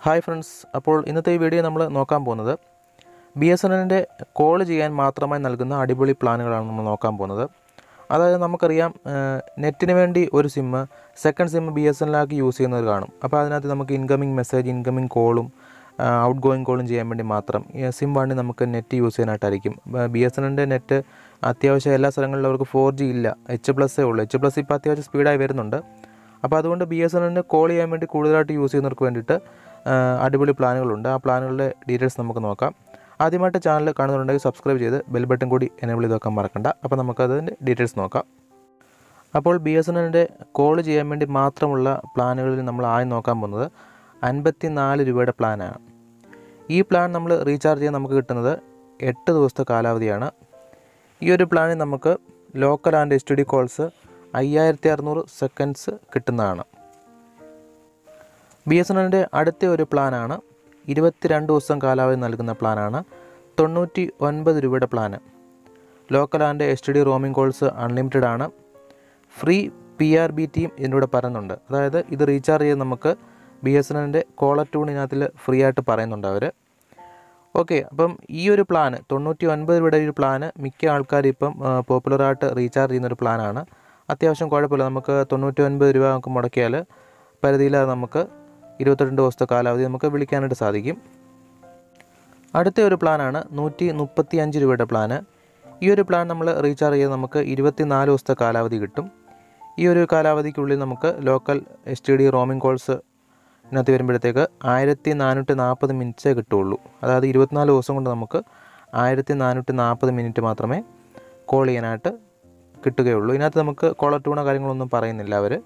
hi friends അപ്പോൾ ഇന്നത്തെ ഈ വീഡിയോ നമ്മൾ നോക്കാൻ പോകുന്നത് ബി എസ് എൻ എല്ലിൻ്റെ കോൾ ചെയ്യാൻ മാത്രമായി നൽകുന്ന അടിപൊളി പ്ലാനുകളാണ് നമ്മൾ നോക്കാൻ പോകുന്നത് അതായത് നമുക്കറിയാം ഏഹ്, നെറ്റിന് വേണ്ടി ഒരു sim second sim B S N എല്ലാക്കി യൂസ് ചെയ്യുന്നത് കാണും അപ്പോൾ അതിനകത്ത് നമുക്ക് ഇൻകമിംഗ് മെസ്സേജ് ഇൻകമിംഗ് കോളും ഔട്ട് ഗോയിങ് കോളും ചെയ്യാൻ വേണ്ടി മാത്രം ഈ സിം വേണ്ടി നമുക്ക് നെറ്റ് യൂസ് ചെയ്യാനായിട്ടായിരിക്കും ബി എസ് എൻ എല്ലിൻ്റെ നെറ്റ് അത്യാവശ്യം എല്ലാ സ്ഥലങ്ങളിലും അവർക്ക് ഫോർ ജി ഇല്ല എച്ച് പ്ലസ്സേ ഉള്ളൂ എച്ച് പ്ലസ് ഇപ്പോൾ അത്യാവശ്യം സ്പീഡായി വരുന്നുണ്ട് അപ്പോൾ അതുകൊണ്ട് ബി എസ് എൻ എല്ലിന് കോൾ ചെയ്യാൻ വേണ്ടി കൂടുതലായിട്ട് യൂസ് ചെയ്യുന്നവർക്ക് വേണ്ടിയിട്ട് ആ, അടിപൊളി പ്ലാനുകളുണ്ട് ആ പ്ലാനുകളുടെ ഡീറ്റെയിൽസ് നമുക്ക് നോക്കാം ആദ്യമായിട്ട് ചാനൽ കാണുന്നുണ്ടെങ്കിൽ സബ്സ്ക്രൈബ് ചെയ്ത് ബെൽ ബട്ടൺ കൂടി എനേബിൾ ചെയ്ത് വെക്കാൻ മറക്കണ്ട അപ്പോൾ നമുക്കതിൻ്റെ ഡീറ്റെയിൽസ് നോക്കാം അപ്പോൾ ബി എസ് എൻ എല്ലിൻ്റെ കോൾ ചെയ്യാൻ വേണ്ടി മാത്രമുള്ള പ്ലാനുകളിൽ നമ്മൾ ആദ്യം നോക്കാൻ പോകുന്നത് അൻപത്തി നാല് രൂപയുടെ പ്ലാനാണ് ഈ പ്ലാൻ നമ്മൾ റീചാർജ് ചെയ്യാൻ നമുക്ക് കിട്ടുന്നത് എട്ട് ദിവസത്തെ കാലാവധിയാണ് ഈ ഒരു പ്ലാനിൽ നമുക്ക് local and S T D calls അയ്യായിരത്തി അറുന്നൂറ് സെക്കൻഡ്സ് കിട്ടുന്നതാണ് ബി എസ് എൻ എല്ലിൻ്റെ അടുത്ത ഒരു പ്ലാനാണ് ഇരുപത്തിരണ്ട് ദിവസം കാലാവധി നൽകുന്ന പ്ലാനാണ് തൊണ്ണൂറ്റി ഒൻപത് രൂപയുടെ plan local and S T D roaming calls unlimited ആണ് ഫ്രീ പി ആർ ബി ടിയും ഇതിൻ്റെ കൂടെ പറയുന്നുണ്ട് അതായത് ഇത് റീചാർജ് ചെയ്ത് നമുക്ക് ബി എസ് എൻ എല്ലിൻ്റെ കോളർ ട്യൂണിനകത്തിൽ ഫ്രീ ആയിട്ട് പറയുന്നുണ്ട് അവർ ഓക്കെ അപ്പം ഈ ഒരു പ്ലാന് തൊണ്ണൂറ്റി ഒൻപത് രൂപയുടെ ഒരു പ്ലാന് മിക്ക ആൾക്കാരും ഇപ്പം പോപ്പുലറായിട്ട് റീചാർജ് ചെയ്യുന്ന ഒരു പ്ലാനാണ് അത്യാവശ്യം കുഴപ്പമില്ല നമുക്ക് തൊണ്ണൂറ്റി ഒൻപത് രൂപ നമുക്ക് മുടക്കിയാൽ പരിധിയില്ലാതെ നമുക്ക് ഇരുപത്തിരണ്ട് ദിവസത്തെ കാലാവധി നമുക്ക് വിളിക്കാനായിട്ട് സാധിക്കും അടുത്ത ഒരു പ്ലാനാണ് നൂറ്റി മുപ്പത്തി അഞ്ച് രൂപയുടെ പ്ലാന് ഈ ഒരു പ്ലാൻ നമ്മൾ റീചാർജ് ചെയ്ത് നമുക്ക് ഇരുപത്തി നാല് ദിവസത്തെ കാലാവധി കിട്ടും ഈ ഒരു കാലാവധിക്കുള്ളിൽ നമുക്ക് local S T D roaming calls ഇതിനകത്ത് വരുമ്പോഴത്തേക്ക് ആയിരത്തി നാനൂറ്റി നാൽപ്പത് മിനിറ്റ്സേ കിട്ടുള്ളൂ അതായത് ഇരുപത്തിനാല് ദിവസം കൊണ്ട് നമുക്ക് ആയിരത്തി നാനൂറ്റി നാൽപ്പത് മിനിറ്റ് മാത്രമേ കോൾ ചെയ്യാനായിട്ട് കിട്ടുകയുള്ളൂ ഇതിനകത്ത് നമുക്ക് കോളർ ട്യൂണോ കാര്യങ്ങളൊന്നും പറയുന്നില്ല അവർ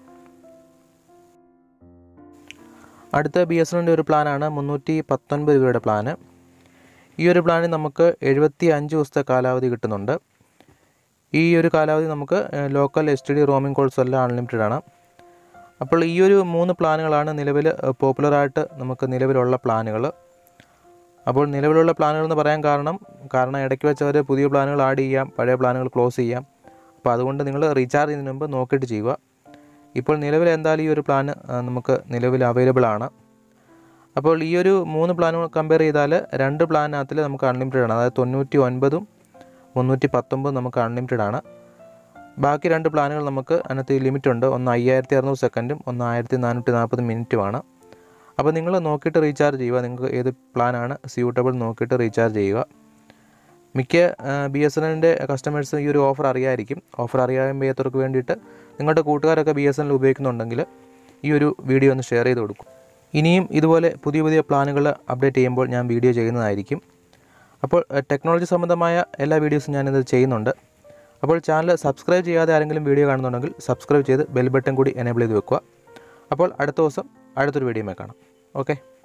അടുത്ത ബി എസ് എൻ്റെ ഒരു പ്ലാനാണ് മുന്നൂറ്റി പത്തൊൻപത് രൂപയുടെ പ്ലാന് ഈ ഒരു പ്ലാനിൽ നമുക്ക് എഴുപത്തി അഞ്ച് ദിവസത്തെ കാലാവധി കിട്ടുന്നുണ്ട് ഈ ഒരു കാലാവധി നമുക്ക് local S T D roaming calls എല്ലാം അൺലിമിറ്റഡ് ആണ് അപ്പോൾ ഈ ഒരു മൂന്ന് പ്ലാനുകളാണ് നിലവിൽ പോപ്പുലറായിട്ട് നമുക്ക് നിലവിലുള്ള പ്ലാനുകൾ അപ്പോൾ നിലവിലുള്ള പ്ലാനുകൾ എന്ന് പറയാൻ കാരണം കാരണം ഇടയ്ക്ക് വെച്ച് അവർ പുതിയ പ്ലാനുകൾ ആഡ് ചെയ്യാം പഴയ പ്ലാനുകൾ ക്ലോസ് ചെയ്യാം അപ്പോൾ അതുകൊണ്ട് നിങ്ങൾ റീചാർജ് ചെയ്യുന്നതിന് മുമ്പ് നോക്കിയിട്ട് ചെയ്യുക ഇപ്പോൾ നിലവിൽ എന്തായാലും ഈ ഒരു പ്ലാൻ നമുക്ക് നിലവിൽ അവൈലബിൾ ആണ് അപ്പോൾ ഈ ഒരു മൂന്ന് പ്ലാനുകൾ കമ്പയർ ചെയ്താൽ രണ്ട് പ്ലാനകത്തിൽ നമുക്ക് അൺലിമിറ്റഡ് ആണ് അതായത് തൊണ്ണൂറ്റി ഒൻപതും മുന്നൂറ്റി പത്തൊമ്പതും നമുക്ക് അൺലിമിറ്റഡ് ആണ് ബാക്കി രണ്ട് പ്ലാനുകൾ നമുക്ക് അതിനകത്ത് ലിമിറ്റ് ഉണ്ട് ഒന്ന് അയ്യായിരത്തി അറുന്നൂറ് സെക്കൻഡും ഒന്ന് ആയിരത്തി നാനൂറ്റി നാൽപ്പത് മിനിറ്റുമാണ് അപ്പോൾ നിങ്ങൾ നോക്കിയിട്ട് റീചാർജ് ചെയ്യുക നിങ്ങൾക്ക് ഏത് പ്ലാനാണ് സ്യൂട്ടബിൾ നോക്കിയിട്ട് റീചാർജ് ചെയ്യുക മിക്ക ബി എസ് എൻ എല്ലിൻ്റെ കസ്റ്റമേഴ്സ് ഈ ഒരു ഓഫർ അറിയായിരിക്കും ഓഫർ അറിയാൻ വയ്യാത്തവർക്ക് വേണ്ടിയിട്ട് നിങ്ങളുടെ കൂട്ടുകാരൊക്കെ ബി എസ് എൻ എൽ ഉപയോഗിക്കുന്നുണ്ടെങ്കിൽ ഈ ഒരു വീഡിയോ ഒന്ന് ഷെയർ ചെയ്ത് കൊടുക്കും ഇനിയും ഇതുപോലെ പുതിയ പുതിയ പ്ലാനുകൾ അപ്ഡേറ്റ് ചെയ്യുമ്പോൾ ഞാൻ വീഡിയോ ചെയ്യുന്നതായിരിക്കും അപ്പോൾ ടെക്നോളജി സംബന്ധമായ എല്ലാ വീഡിയോസും ഞാനിത് ചെയ്യുന്നുണ്ട് അപ്പോൾ ചാനൽ സബ്സ്ക്രൈബ് ചെയ്യാതെ ആരെങ്കിലും വീഡിയോ കാണുന്നുണ്ടെങ്കിൽ സബ്സ്ക്രൈബ് ചെയ്ത് ബെൽ ബട്ടൺ കൂടി എനേബിൾ ചെയ്ത് വെക്കുക അപ്പോൾ അടുത്ത ദിവസം അടുത്തൊരു വീഡിയോയിൽ കാണാം ഓക്കെ